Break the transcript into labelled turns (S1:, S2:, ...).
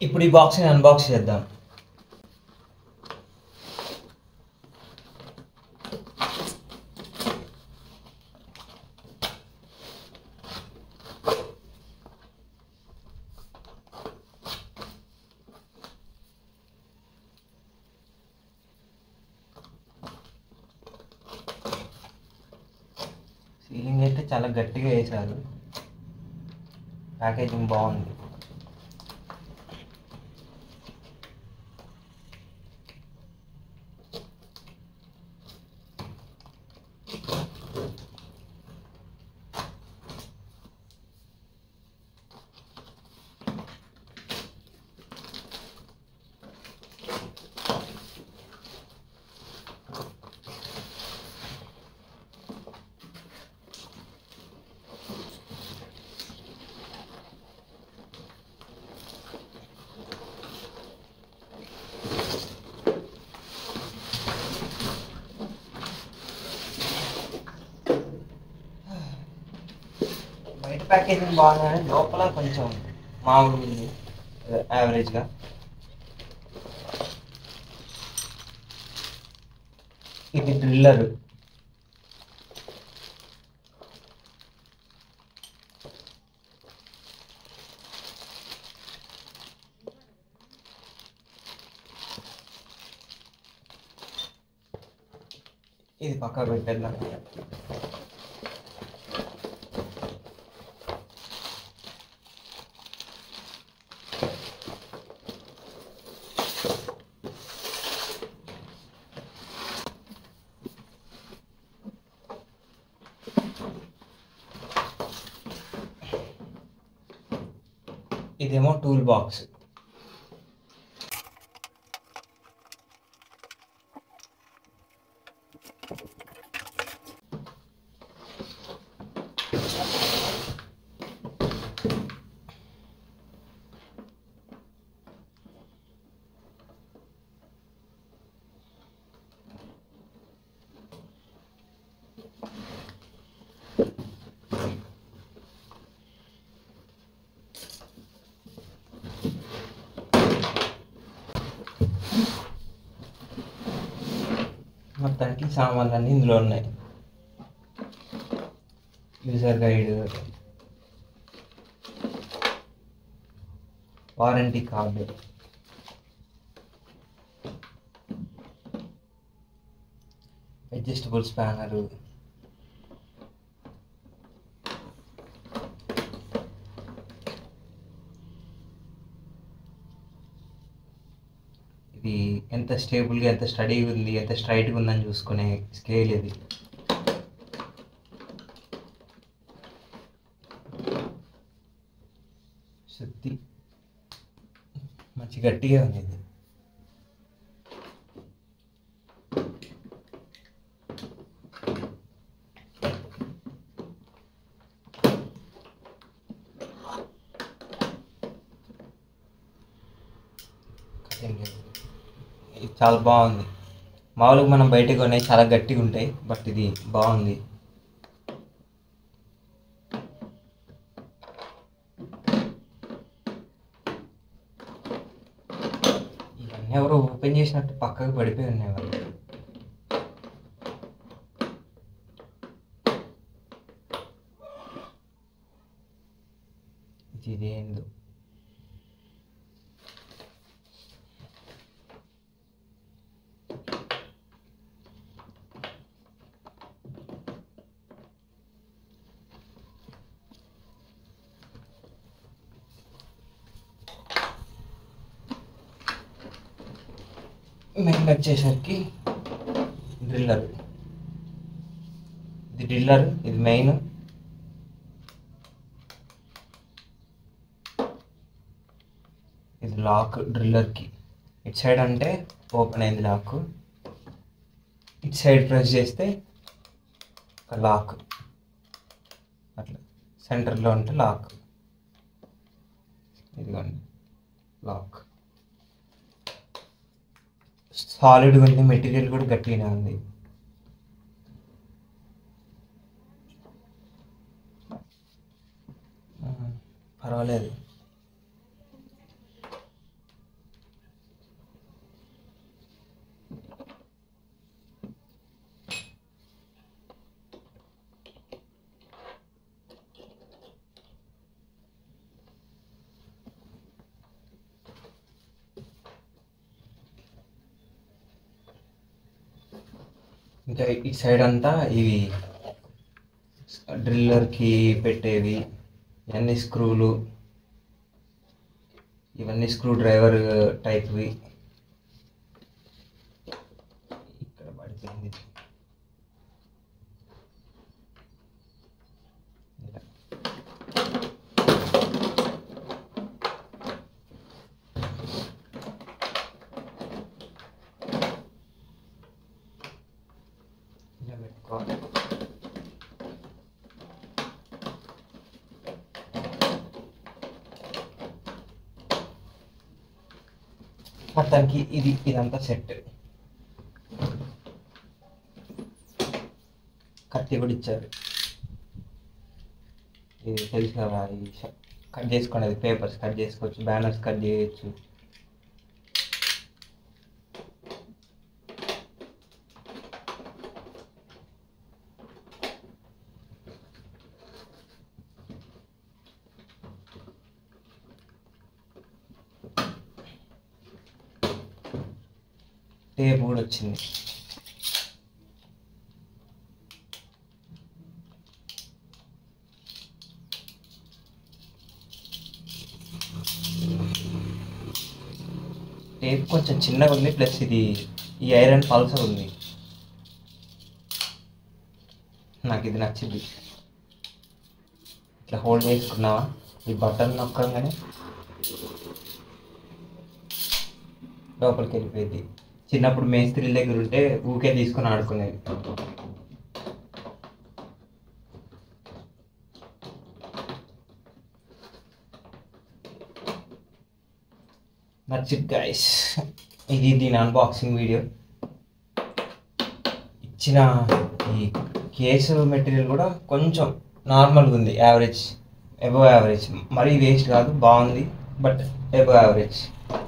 S1: ఇప్పుడు ఈ బాక్స్ని అన్బాక్స్ చేద్దాం సీలింగ్ అయితే చాలా గట్టిగా వేశారు ప్యాకేజింగ్ బాగుంది బయట ప్యాకేజింగ్ బాగుంది కానీ లోపల కొంచెం మామూలుగా ఉంది యావరేజ్గా ఇది డ్రిల్లర్ ఇది పక్క పెట్టేద్దాం ఇదేమో టూల్ బాక్స్ మొత్తానికి సామాన్లు అన్నీ ఇందులో ఉన్నాయి user guide warranty card adjustable spanner ఇది ఎంత స్టేబుల్గా ఎంత స్టడీగా ఉంది ఎంత స్ట్రైట్గా ఉందని చూసుకునే స్కేల్ ఇది సుత్తి మంచి గట్టిగా ఉంది ఇది కటింగ్ ఇది చాలా బాగుంది మామూలుగా మనం బయట కొనేవి చాలా గట్టిగా ఉంటాయి బట్ ఇది బాగుంది ఇవన్నీ ఎవరో ఓపెన్ చేసినట్టు పక్కకు పడిపోయి ఉన్నాయి వాళ్ళు ఇది ఇదేందో మెయిన్ వచ్చేసరికి డ్రిల్లర్ ఇది డ్రిల్లర్ ఇది మెయిన్ ఇది లాక్ డ్రిల్లర్కి ఇటు సైడ్ అంటే ఓపెన్ అయింది లాక్ ఇటు సైడ్ ప్రెస్ చేస్తే ఒక లాక్ అట్లా సెంటర్లో ఉంటే లాక్ ఇదిగోండి లాక్ సాలిడ్గా ఉంది మెటీరియల్ కూడా గట్టిగానే ఉంది ఆ, పర్వాలేదు ఇంకా ఇటు సైడ్ అంతా ఇవి డ్రిల్లర్కి పెట్టేవి ఇవన్నీ స్క్రూలు ఇవన్నీ స్క్రూ డ్రైవర్ టైప్వి ఇక్కడ పడిపోయింది ఇలా. ఇలా పెట్టుకోవాలి మొత్తానికి ఇది ఇదంతా సెట్ కత్తి కూడా ఇచ్చారు ఇది తెలుసు కదా ఈ ష- కట్ చేసుకునేది పేపర్స్ కట్ చేసుకోవచ్చు బ్యానర్స్ కట్ చేయొచ్చు టేప్ కూడా వచ్చింది టేప్ కొంచెం చిన్నగా ఉంది ప్లస్ ఇది ఈ ఐరన్ పల్సర్ ఉంది నాకు ఇది నచ్చింది ఇట్లా హోల్డ్ చేసుకున్నావా ఈ బటన్ నొక్కగానే లోపలికి వెళ్ళిపోయింది చిన్నప్పుడు మేస్త్రీల దగ్గర ఉంటే ఊకే తీసుకొని ఆడుకునేది నచ్చిట్ గైస్ ఇది దీని అన్బాక్సింగ్ వీడియో ఇచ్చిన ఈ కేసు మెటీరియల్ కూడా కొంచెం నార్మల్గా ఉంది యావరేజ్ ఎబో యావరేజ్ మరీ వేస్ట్ కాదు బాగుంది బట్ ఎబో యావరేజ్